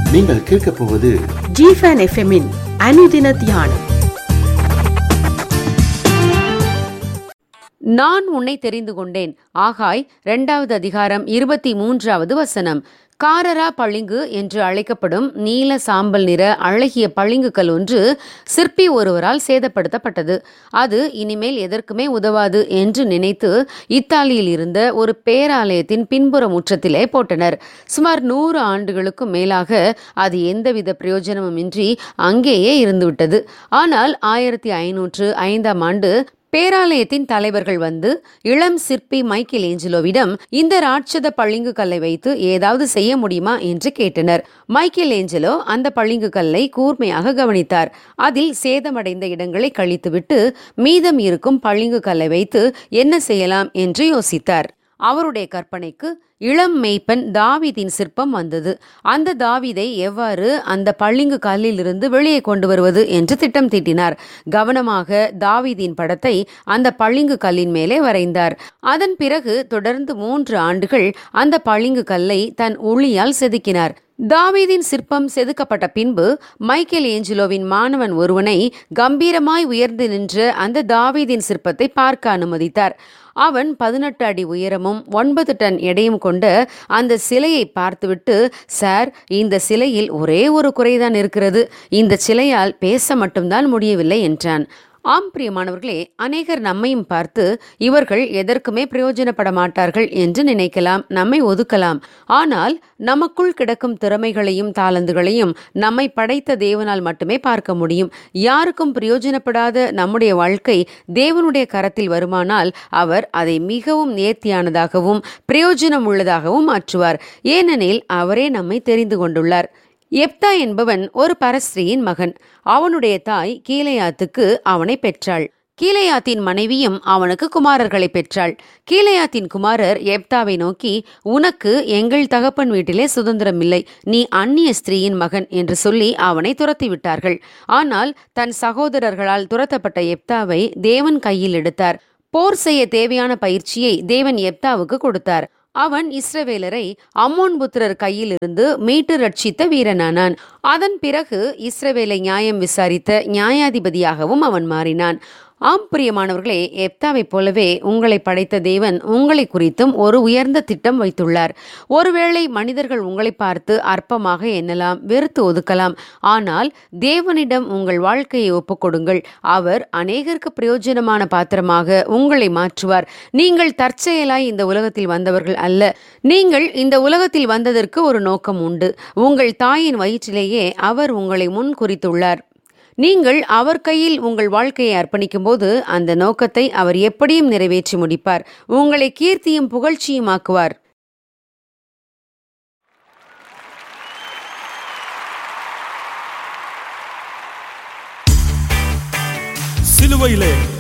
நீங்கள் கேட்கப் போவது ஜிஃபன் எஃப்எம்மின் அனுதின தியானம் நான் உன்னை தெரிந்து கொண்டேன் ஆகாய் இரண்டாவது அதிகாரம் இருபத்தி மூன்றாவது வசனம் காரரா பளிங்கு என்று அழைக்கப்படும் நீல சாம்பல் நிற அழகிய பளிங்குக்கல் ஒன்று சிற்பி ஒருவரால் சேதப்படுத்தப்பட்டது அது இனிமேல் எதற்குமே உதவாது என்று நினைத்து இத்தாலியில் இருந்த ஒரு பேராலயத்தின் பின்புற முற்றத்திலே போட்டனர் சுமார் நூறு ஆண்டுகளுக்கும் மேலாக அது எந்தவித பிரயோஜனமுமின்றி அங்கேயே இருந்துவிட்டது ஆனால் ஆயிரத்தி ஐநூற்று ஐந்தாம் ஆண்டு பேராலயத்தின் தலைவர்கள் வந்து இளம் சிற்பி மைக்கேல் ஏஞ்சலோவிடம் இந்த ராட்சத பளிங்கு கல்லை வைத்து ஏதாவது செய்ய முடியுமா என்று கேட்டனர் மைக்கேல் ஏஞ்சலோ அந்த பளிங்கு கல்லை கூர்மையாக கவனித்தார் அதில் சேதமடைந்த இடங்களை கழித்துவிட்டு மீதம் இருக்கும் பளிங்கு கல்லை வைத்து என்ன செய்யலாம் என்று யோசித்தார் அவருடைய கற்பனைக்கு இளம் மேய்ப்பன் தாவீதின் சிற்பம் வந்தது அந்த தாவீதை எவ்வாறு அந்த பளிங்கு கல்லிலிருந்து வெளியே கொண்டு வருவது என்று திட்டம் தீட்டினார் கவனமாக தாவீதின் படத்தை அந்த பளிங்கு கல்லின் மேலே வரைந்தார் அதன் பிறகு தொடர்ந்து மூன்று ஆண்டுகள் அந்த பளிங்கு கல்லை தன் ஒளியால் செதுக்கினார் தாவீதின் சிற்பம் செதுக்கப்பட்ட பின்பு மைக்கேல் ஏஞ்சலோவின் மாணவன் ஒருவனை கம்பீரமாய் உயர்ந்து நின்ற அந்த தாவீதின் சிற்பத்தை பார்க்க அனுமதித்தார் அவன் பதினெட்டு அடி உயரமும் ஒன்பது டன் எடையும் கொண்ட அந்த சிலையை பார்த்துவிட்டு சார் இந்த சிலையில் ஒரே ஒரு குறைதான் இருக்கிறது இந்த சிலையால் பேச மட்டும்தான் முடியவில்லை என்றான் ஆம் பிரியமானவர்களே அநேகர் நம்மையும் பார்த்து இவர்கள் எதற்குமே பிரயோஜனப்பட மாட்டார்கள் என்று நினைக்கலாம் நம்மை ஒதுக்கலாம் ஆனால் நமக்குள் கிடக்கும் திறமைகளையும் தாளந்துகளையும் நம்மை படைத்த தேவனால் மட்டுமே பார்க்க முடியும் யாருக்கும் பிரயோஜனப்படாத நம்முடைய வாழ்க்கை தேவனுடைய கரத்தில் வருமானால் அவர் அதை மிகவும் நேர்த்தியானதாகவும் பிரயோஜனம் உள்ளதாகவும் மாற்றுவார் ஏனெனில் அவரே நம்மை தெரிந்து கொண்டுள்ளார் எப்தா என்பவன் ஒரு பரஸ்திரியின் மகன் அவனுடைய தாய் கீழையாத்துக்கு அவனை பெற்றாள் கீழையாத்தின் மனைவியும் அவனுக்கு குமாரர்களை பெற்றாள் கீழையாத்தின் குமாரர் எப்தாவை நோக்கி உனக்கு எங்கள் தகப்பன் வீட்டிலே சுதந்திரம் இல்லை நீ அந்நிய ஸ்திரீயின் மகன் என்று சொல்லி அவனை துரத்தி விட்டார்கள் ஆனால் தன் சகோதரர்களால் துரத்தப்பட்ட எப்தாவை தேவன் கையில் எடுத்தார் போர் செய்ய தேவையான பயிற்சியை தேவன் எப்தாவுக்கு கொடுத்தார் அவன் இஸ்ரவேலரை அம்மோன் புத்திரர் கையிலிருந்து மீட்டு ரட்சித்த வீரனானான் அதன் பிறகு இஸ்ரவேலை நியாயம் விசாரித்த நியாயாதிபதியாகவும் அவன் மாறினான் ஆம் பிரியமானவர்களே எப்தாவைப் போலவே உங்களை படைத்த தேவன் உங்களை குறித்தும் ஒரு உயர்ந்த திட்டம் வைத்துள்ளார் ஒருவேளை மனிதர்கள் உங்களை பார்த்து அற்பமாக எண்ணலாம் வெறுத்து ஒதுக்கலாம் ஆனால் தேவனிடம் உங்கள் வாழ்க்கையை ஒப்புக்கொடுங்கள் அவர் அநேகருக்கு பிரயோஜனமான பாத்திரமாக உங்களை மாற்றுவார் நீங்கள் தற்செயலாய் இந்த உலகத்தில் வந்தவர்கள் அல்ல நீங்கள் இந்த உலகத்தில் வந்ததற்கு ஒரு நோக்கம் உண்டு உங்கள் தாயின் வயிற்றிலேயே அவர் உங்களை முன் குறித்துள்ளார் நீங்கள் அவர் கையில் உங்கள் வாழ்க்கையை அர்ப்பணிக்கும் போது அந்த நோக்கத்தை அவர் எப்படியும் நிறைவேற்றி முடிப்பார் உங்களை கீர்த்தியும் புகழ்ச்சியும் ஆக்குவார் சிலுவையிலே